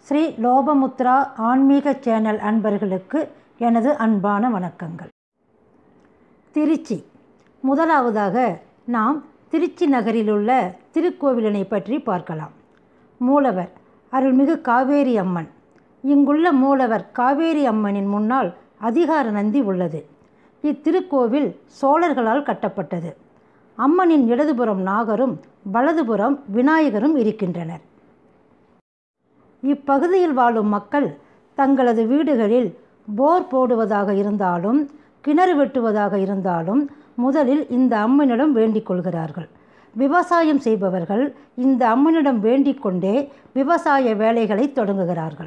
ஸ்ரீ லோபமுத்ரா ஆன்மீக சேனல் அன்பர்களுக்கு எனது அன்பான வணக்கங்கள் திருச்சி முதலாவதாக நாம் திருச்சி நகரிலுள்ள திருக்கோவிலினை பற்றி பார்க்கலாம் மூலவர் அருள்மிகு காவேரி அம்மன் இங்குள்ள மூலவர் காவேரி அம்மனின் முன்னால் அதிகார நந்தி உள்ளது இத்திருக்கோவில் சோழர்களால் கட்டப்பட்டது அம்மனின் இடதுபுறம் நாகரும் வலதுபுறம் விநாயகரும் இருக்கின்றனர் இப்பகுதியில் வாழும் மக்கள் தங்களது வீடுகளில் போர் போடுவதாக இருந்தாலும் கிணறு வெட்டுவதாக இருந்தாலும் முதலில் இந்த அம்மனிடம் வேண்டிக் கொள்கிறார்கள் விவசாயம் செய்பவர்கள் இந்த அம்மனிடம் வேண்டிக் கொண்டே விவசாய வேலைகளை தொடங்குகிறார்கள்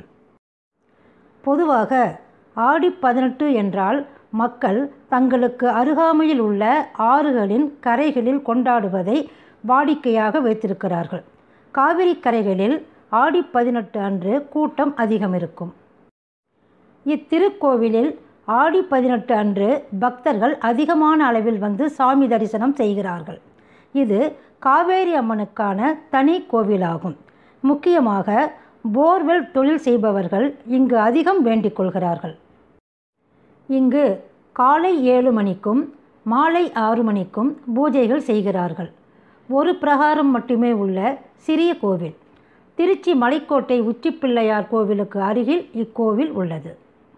பொதுவாக ஆடி பதினெட்டு என்றால் மக்கள் தங்களுக்கு அருகாமையில் உள்ள ஆறுகளின் கரைகளில் கொண்டாடுவதை வாடிக்கையாக வைத்திருக்கிறார்கள் காவிரி கரைகளில் ஆடி பதினெட்டு அன்று கூட்டம் அதிகம் இருக்கும் இத்திருக்கோவிலில் ஆடி பதினெட்டு அன்று பக்தர்கள் அதிகமான அளவில் வந்து சாமி தரிசனம் செய்கிறார்கள் இது காவேரி அம்மனுக்கான தனி கோவிலாகும் முக்கியமாக போர்வெல் தொழில் செய்பவர்கள் இங்கு அதிகம் வேண்டிக் கொள்கிறார்கள் இங்கு காலை ஏழு மணிக்கும் மாலை ஆறு மணிக்கும் பூஜைகள் செய்கிறார்கள் ஒரு பிரகாரம் மட்டுமே உள்ள சிறிய கோவில் திருச்சி மலைக்கோட்டை உச்சிப்பிள்ளையார் கோவிலுக்கு அருகில் இக்கோவில் உள்ளது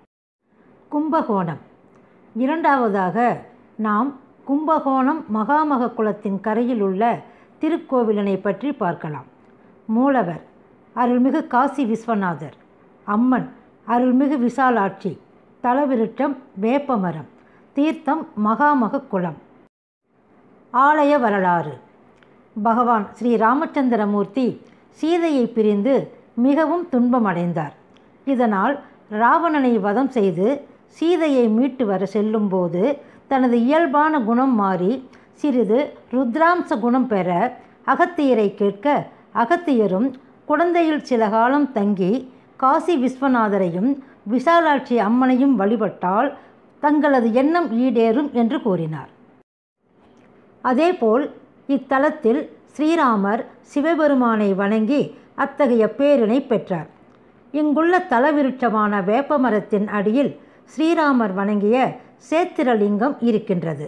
கும்பகோணம் இரண்டாவதாக நாம் கும்பகோணம் மகாமக குளத்தின் கரையில் உள்ள திருக்கோவிலினை பற்றி பார்க்கலாம் மூலவர் அருள்மிகு காசி விஸ்வநாதர் அம்மன் அருள்மிகு விசாலாட்சி தலவிருட்டம் வேப்பமரம் தீர்த்தம் மகாமக குளம் ஆலய வரலாறு பகவான் ஸ்ரீ ராமச்சந்திரமூர்த்தி சீதையை பிரிந்து மிகவும் துன்பமடைந்தார் இதனால் ராவணனை வதம் செய்து சீதையை மீட்டு வர செல்லும்போது தனது இயல்பான குணம் மாறி சிறிது ருத்ராம்ச குணம் பெற அகத்தியரை கேட்க அகத்தியரும் குழந்தையில் சில காலம் தங்கி காசி விஸ்வநாதரையும் விசாலாட்சி அம்மனையும் வழிபட்டால் தங்களது எண்ணம் ஈடேறும் என்று கூறினார் அதேபோல் இத்தலத்தில் ஸ்ரீராமர் சிவபெருமானை வணங்கி அத்தகைய பேரினை பெற்றார் இங்குள்ள தலவிருட்சமான வேப்பமரத்தின் அடியில் ஸ்ரீராமர் வணங்கிய சேத்திரலிங்கம் இருக்கின்றது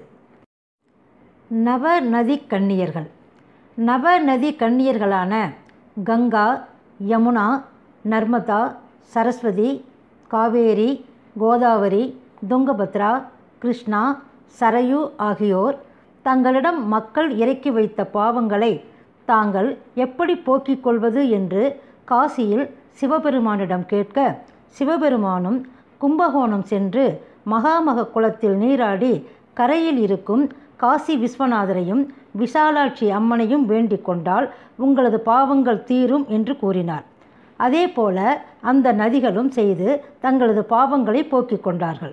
நவ நதி கன்னியர்கள் நவ நதி கன்னியர்களான கங்கா யமுனா நர்மதா சரஸ்வதி காவேரி கோதாவரி துங்கபத்ரா கிருஷ்ணா சரயு ஆகியோர் தங்களிடம் மக்கள் இறக்கி வைத்த பாவங்களை தாங்கள் எப்படி போக்கிக் கொள்வது என்று காசியில் சிவபெருமானிடம் கேட்க சிவபெருமானும் கும்பகோணம் சென்று மகாமக குளத்தில் நீராடி கரையில் இருக்கும் காசி விஸ்வநாதரையும் விசாலாட்சி அம்மனையும் வேண்டிக் கொண்டால் உங்களது பாவங்கள் தீரும் என்று கூறினார் அதேபோல அந்த நதிகளும் செய்து தங்களது பாவங்களை போக்கிக் கொண்டார்கள்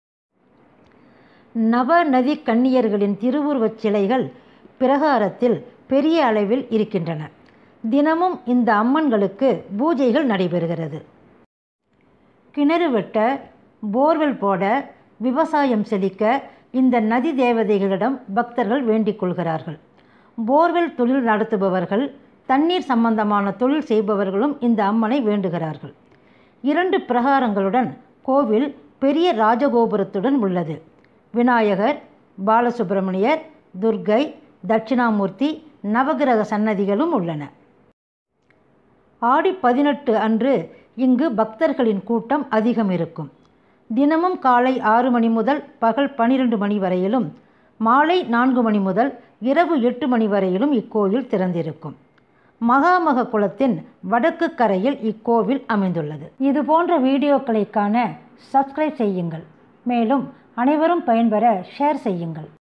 நவ நதி கன்னியர்களின் திருவுருவச் சிலைகள் பிரகாரத்தில் பெரிய அளவில் இருக்கின்றன தினமும் இந்த அம்மன்களுக்கு பூஜைகள் நடைபெறுகிறது கிணறு வெட்ட போர்வெல் போட விவசாயம் செழிக்க இந்த நதி தேவதைகளிடம் பக்தர்கள் வேண்டிக் கொள்கிறார்கள் போர்வெல் தொழில் நடத்துபவர்கள் தண்ணீர் சம்பந்தமான தொழில் செய்பவர்களும் இந்த அம்மனை வேண்டுகிறார்கள் இரண்டு பிரகாரங்களுடன் கோவில் பெரிய ராஜகோபுரத்துடன் உள்ளது விநாயகர் பாலசுப்பிரமணியர் துர்கை தட்சிணாமூர்த்தி நவகிரக சன்னதிகளும் உள்ளன ஆடி பதினெட்டு அன்று இங்கு பக்தர்களின் கூட்டம் அதிகம் இருக்கும் தினமும் காலை ஆறு மணி முதல் பகல் பனிரெண்டு மணி வரையிலும் மாலை நான்கு மணி முதல் இரவு எட்டு மணி வரையிலும் இக்கோவில் திறந்திருக்கும் மகாமக குளத்தின் வடக்கு கரையில் இக்கோவில் அமைந்துள்ளது இது போன்ற வீடியோக்களை காண சப்ஸ்கிரைப் செய்யுங்கள் மேலும் அனைவரும் பயன்பெற ஷேர் செய்யுங்கள்